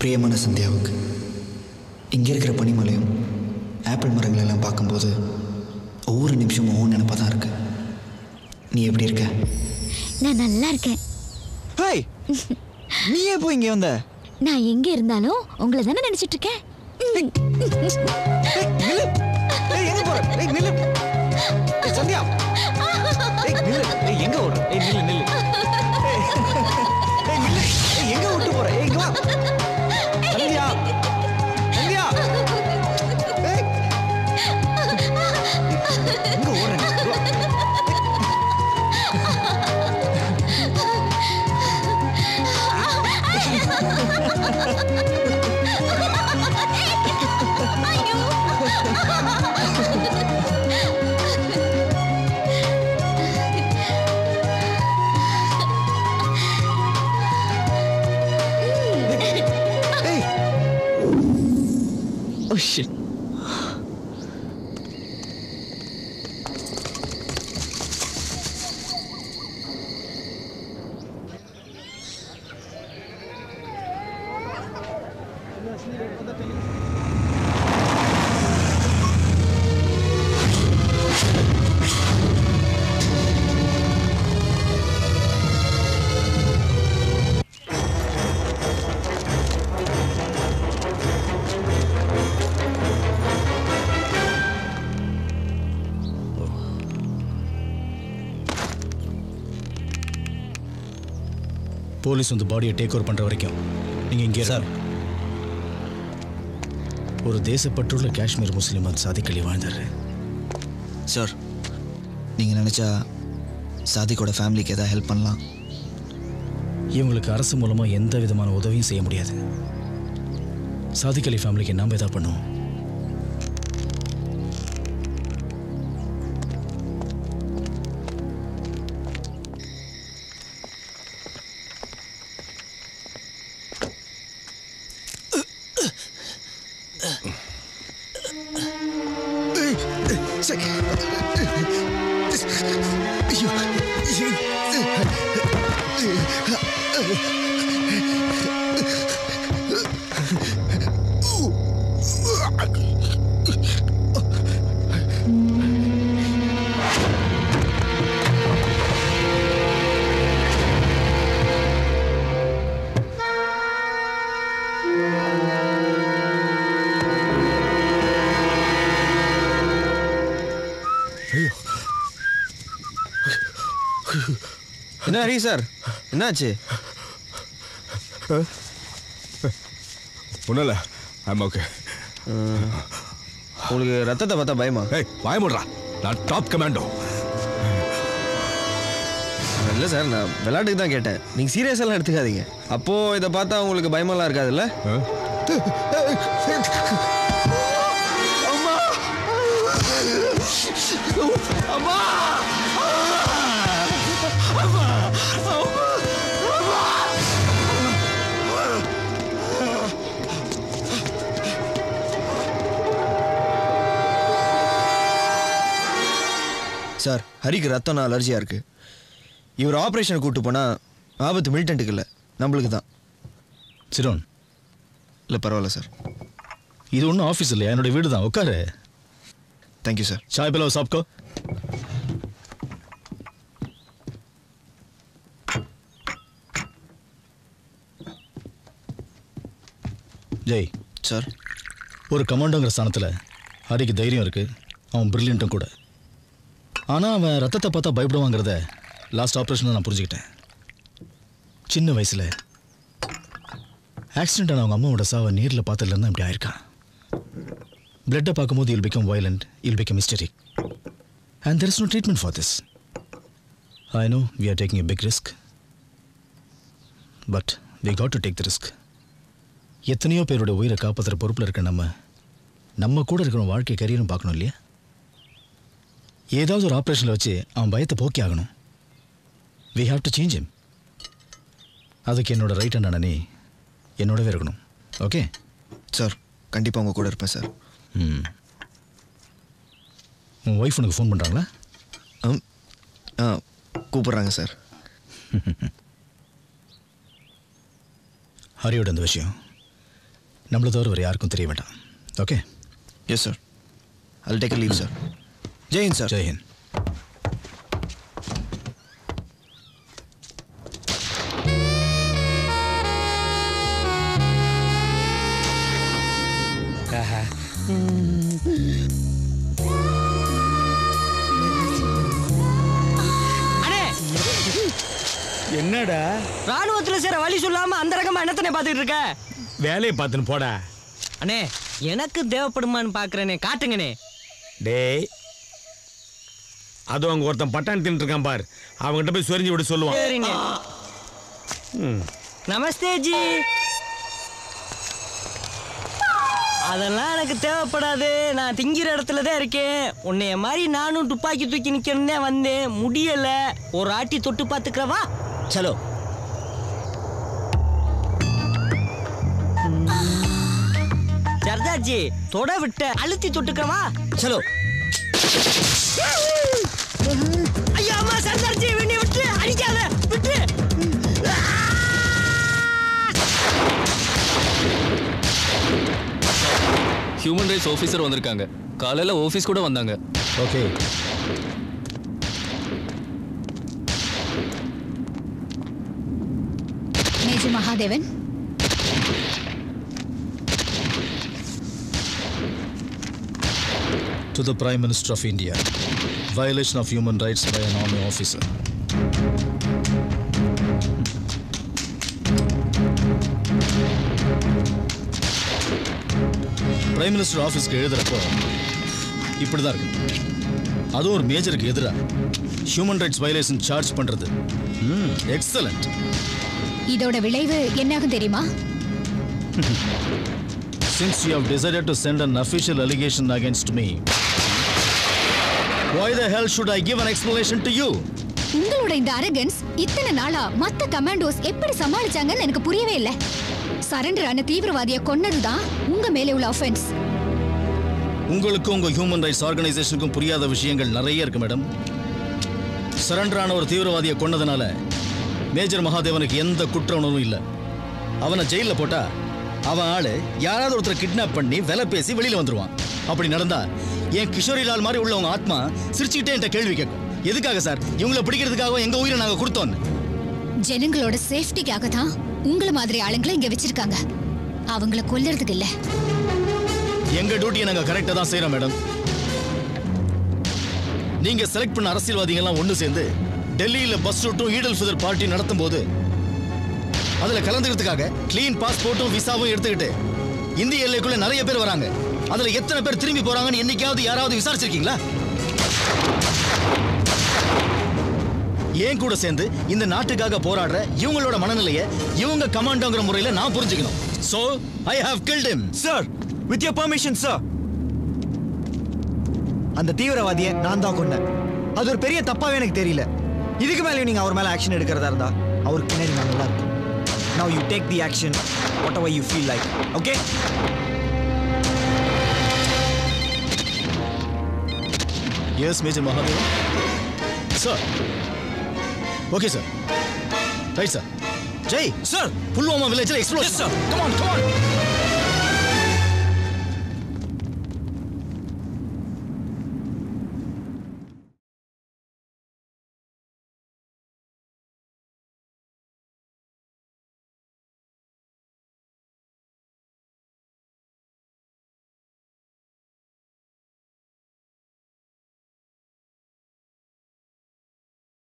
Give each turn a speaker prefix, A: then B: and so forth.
A: பிரியமான சந்தியாவுக்கு இங்கே இருக்கிற பனிமலையும் ஆப்பிள் மரங்கள் எல்லாம் பார்க்கும்போது ஒவ்வொரு நிமிஷமும் உன் நினப்பாக தான் இருக்கு நீ எப்படி இருக்க
B: நான் நல்லா இருக்கேன்
A: ஹாய் நீ எப்போ இங்கே வந்த
B: நான் எங்க இருந்தாலும் உங்களை தானே நினைச்சிட்டு இருக்கேன்
A: நில்லு ஏய் எங்க போற ஏய் நில்லு ஏய் சந்தியா ஏய் நில்லு ஏய் எங்க ஓடுற ஏய் நில்லு நில்லு ஏய் ஏய் நில்லு ஏய் எங்க விட்டு போற ஏய் இங்க வா சந்தியா சந்தியா ஏய் எங்க ஓடுற நீ? இங்க வா. ஏய் ஓ ஷிட்
C: போலீஸ் வந்து பாடியை டேக் ஓவர் பண்ணுற வரைக்கும் நீங்கள் இங்கே சார் ஒரு தேசப்பற்றுள்ள காஷ்மீர் முஸ்லீம் அது சாதிக்களி வாழ்ந்தாரு
A: சார் நீங்கள் நினச்சா சாதிக்கோட ஃபேமிலிக்கு எதாவது ஹெல்ப் பண்ணலாம்
C: இவங்களுக்கு அரசு மூலமாக எந்த விதமான உதவியும் செய்ய முடியாது சாதிக் அலி ஃபேமிலிக்கு நாம் எதாவது பண்ணுவோம்
D: என்ன ஹரி சார் என்னாச்சு
E: ஒன்றும் இல்லை ஐம் ஓகே
D: உங்களுக்கு ரத்தத்தை பார்த்தா பயமா
E: ஏய் பயமுடுறா நான் டாப் கமாண்டோ
D: இல்லை சார் நான் விளையாட்டுக்கு தான் கேட்டேன் நீங்கள் சீரியஸ் எல்லாம் எடுத்துக்காதீங்க அப்போது இதை பார்த்தா உங்களுக்கு பயமெல்லாம் இருக்காதுல்ல சார் ஹரிக்கு ரத்தம்னா அலர்ஜியாக இருக்குது இவர் ஆப்ரேஷனுக்கு கூப்பிட்டு போனால் ஆபத்து மிலிட்டண்ட்டுக்கு இல்லை நம்மளுக்கு தான்
C: சிரோன்
D: இல்லை பரவாயில்ல சார்
C: இது ஒன்றும் ஆஃபீஸ் இல்லையா என்னோட வீடு தான் உட்காரு
D: தேங்க்யூ சார்
C: சாய் பிலோ சாப்கோ ஜெய்
D: சார்
C: ஒரு கமாண்டோங்கிற ஸ்தானத்தில் ஹரிக்கு தைரியம் இருக்கு அவன் பிரில்லியண்ட்டும் கூட ஆனால் அவன் ரத்தத்தை பார்த்தா பயப்படுவாங்கிறத லாஸ்ட் ஆப்ரேஷனில் நான் புரிஞ்சுக்கிட்டேன் சின்ன வயசில் ஆக்சிடென்ட் ஆன அவங்க அம்மாவோட சாவை நேரில் பார்த்ததுலேருந்து இப்படி ஆயிருக்கான் பிளட்டை பார்க்கும்போது will become violent will become mysterious and there is no treatment for this I know we are taking a big risk but we got to take the risk எத்தனையோ பேரோட உயிரை காப்பாற்றுற பொறுப்பில் இருக்க நம்ம நம்ம கூட இருக்கிற வாழ்க்கை கரியரும் பார்க்கணும் இல்லையா ஏதாவது ஒரு ஆப்ரேஷனில் வச்சு அவன் பயத்தை போக்கி ஆகணும் we have to change him அதுக்கு என்னோட ரைட் ஹேண்ட் அண்ணனே என்னோடவே இருக்கணும் ஓகே
D: சார் கண்டிப்பாக உங்கள் கூட இருப்பேன் சார்
C: ம் உன் ஒய்ஃப் உனக்கு ஃபோன் பண்ணுறாங்களா
D: ம் ஆ கூப்பிட்றாங்க சார்
C: ஹரியோட அந்த விஷயம் நம்மளை தவிர வேறு யாருக்கும் தெரிய வேண்டாம் okay
D: yes sir I'll take a leave sir ஜெயின் சார்
C: ஜெயஹிந்த்
F: அண்ணே
G: என்னடா
F: ராணுவத்துல சேர வழி சொல்லாம அந்த ரகமா என்னத்தனே பாத்துட்டு இருக்க
G: வேலையை பார்த்துன்னு போடா
F: அண்ணே எனக்கு தேவைப்படுமான்னு பாக்குறேனே காட்டுங்கண்ணே
G: டேய் அது அங்க ஒருத்தன் பட்டாணி தின்னுட்டு இருக்கான் பார் அவன்கிட்ட போய் சொரிஞ்சு விட சொல்லுவான்
F: சரிண்ணே நமஸ்தே ஜி அதெல்லாம் எனக்கு தேவைப்படாது நான் திங்கிற இடத்துல தான் இருக்கேன் உன்னைய மாதிரி நானும் துப்பாக்கி தூக்கி நிக்கணும்னே வந்தேன் முடியல ஒரு ஆட்டி தொட்டு பார்த்துக்கிறவா சலோ சர்தார்ஜி தொட விட்ட அழுத்தி தொட்டுக்கிறவா சலோ ஐயா அம்மா சர்தார்ஜி விண்ணி விட்டு அடிக்காத விட்டு
H: ஹியூமன் ரைட்ஸ் ஆஃபீஸர் வந்திருக்காங்க காலையில் ஆஃபீஸ் கூட வந்தாங்க
C: okay
B: major Mahadevan
C: to the Prime Minister of India. Violation of human rights by an army officer. Prime minister ஆஃபீஸ்க்கு எழுதுறப்போ இப்படி தான் இருக்கு அதுவும் ஒரு மேஜருக்கு எதிராக ஹியூமன் ரைட்ஸ் வயலேஷன் சார்ஜ் பண்ணுறது எக்ஸலண்ட்
B: இதோட விளைவு என்னாகும் தெரியுமா
C: Since you have decided to send an official allegation against me, why the hell should I give an explanation to you?
B: உங்களோட இந்த அரகன்ஸ் இத்தனை நாளா மத்த கமாண்டோஸ் எப்படி சமாளிச்சாங்கன்னு எனக்கு புரியவே இல்ல சரண்டர் ஆன தீவிரவாதிய கொன்னதுதான் உங்க மேலே உள்ள அஃபென்ஸ்
C: உங்களுக்கும் உங்க ஹியூமன் ரைட்ஸ் ஆர்கனைசேஷனுக்கும் புரியாத விஷயங்கள் நிறைய இருக்கு மேடம் சரண்டர் ஆன ஒரு தீவிரவாதியை கொன்னதுனால மேஜர் மகாதேவனுக்கு எந்த குற்ற உணர்வும் இல்லை அவனை ஜெயிலில் போட்டா அவன் ஆளு யாராவது ஒருத்தரை கிட்னாப் பண்ணி விலை பேசி வெளியில வந்துருவான் அப்படி நடந்தா என் கிஷோரி லால் மாதிரி உள்ளவங்க ஆத்மா சிரிச்சுக்கிட்டே என்கிட்ட கேள்வி கேட்கும் எதுக்காக சார் இவங்களை பிடிக்கிறதுக்காக எங்க உயிரை நாங்க கொடுத்தோன்னு
B: ஜனங்களோட சேஃப்டிக்காக தான் உங்களை மாதிரி ஆளுங்களை இங்க வச்சிருக்காங்க அவங்கள கொல்றதுக்கு இல்ல
C: எங்க டியூட்டியை நாங்க கரெக்டா தான் செய்யறோம் மேடம் நீங்க செலக்ட் பண்ண அரசியல்வாதிகள் எல்லாம் ஒண்ணு சேர்ந்து டெல்லியில பஸ் ரூட்டும் ஈடல் ஃபிதர் பார்ட்டி நடத்தும் போது அதுல கலந்துக்கிறதுக்காக க்ளீன் பாஸ்போர்ட்டும் விசாவும் எடுத்துக்கிட்டு இந்திய எல்லைக்குள்ள நிறைய பேர் வராங்க அதுல எத்தனை பேர் திரும்பி போறாங்கன்னு என்னைக்காவது யாராவது விசாரிச்சிருக்கீங்களா ஏன் கூட சேர்ந்து இந்த நாட்டுக்காக போராடுற இவங்களோட மனநிலையை இவங்க கமாண்டோங்கிற முறையில நான் புரிஞ்சுக்கணும் so I have killed him
D: sir with your permission sir அந்த தீவிரவாதியை நான் தான் கொன்னேன் அது ஒரு பெரிய தப்பாவே எனக்கு தெரியல இதுக்கு மேலே நீங்க அவர் மேல ஆக்ஷன் எடுக்கிறதா இருந்தா அவருக்கு பின்னாடி நான் நல்லா இருக்கும் now you take the action whatever you feel like okay
C: Yes, Major Mahadevan. Sir. Okay, sir. Right, sir. Jay,
D: sir
C: Pulwama village explosion.
D: Yes, sir. Come on, come on.